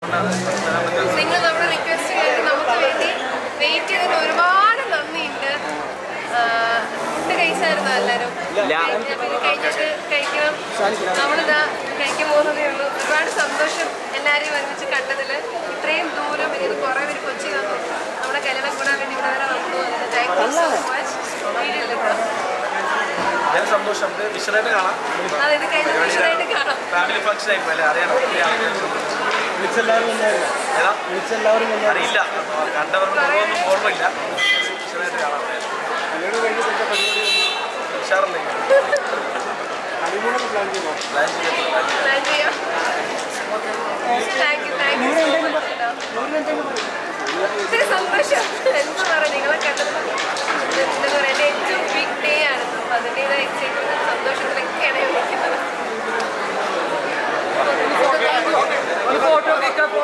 നിങ്ങൾ നമ്മുടെ റിക്വസ്റ്റ് കേട്ട് നമുക്ക് വേണ്ടി വെയിറ്റ് ചെയ്തതിന് ഒരുപാട് നന്ദിയുണ്ട് ഫുഡ് കഴിച്ചായിരുന്നു എല്ലാവരും കഴിഞ്ഞ- കഴിഞ്ഞിട്ട് കഴിക്കണം നമ്മളിതാ കഴിക്കാൻ പോകുന്നതേ ഉള്ളൂ ഒരുപാട് സന്തോഷം എല്ലാവരെയും ഒരുമിച്ച് കണ്ടതിൽ ഇത്രയും ദൂരം ഇത് കുറേ പേര് കൊച്ചി വന്നു നമ്മുടെ കല്യാണം കൂടാൻ വേണ്ടി ഇവിടെ വരെ വന്നു thank you so much video ഞാൻ സന്തോഷം ഇത് വിഷയമായിട്ട് കാണാം അതായത് കഴിഞ്ഞ വിഷയമായിട്ട് കാണാം ഫാമിലി ഫംഗ്ഷൻ ആയി പോലെ അറിയാം വിളിച്ചെല്ലാവരും വന്നായിരുന്നു ഏതാ വിളിച്ചെല്ലാവരും വന്നായിരുന്നു അറിയില്ല കണ്ടവർക്ക് ഒന്നും ഓർമ്മയില്ല വിഷയമായിട്ട് കാണാം കല്യാണം കഴിഞ്ഞിട്ട് എന്താ പരിപാടി ഉഷാറല്ലേ ഹണിമൂണൊക്കെ പ്ലാൻ ചെയ്യുമോ പ്ലാൻ ചെയ്തിട്ടില്ല പ്ലാൻ ചെയ്യാം thank you thank you so much കേട്ടോ ഒത്തിരി സന്തോഷം എന്താ പറയുക നിങ്ങളെ കണ്ടത് എന്താ പറയുക എൻ്റെ ഏറ്റവും ബിഗ് ഡേ ആണ് അപ്പോൾ അതിൻ്റെതായ എക്സൈറ്റ്മെൻറ്റ് സന്തോഷത്തിലൊക്കെയാണ് ഞാൻ നിൽക്കുന്നത് ഫോട്ടോ പിക്കപ്പ്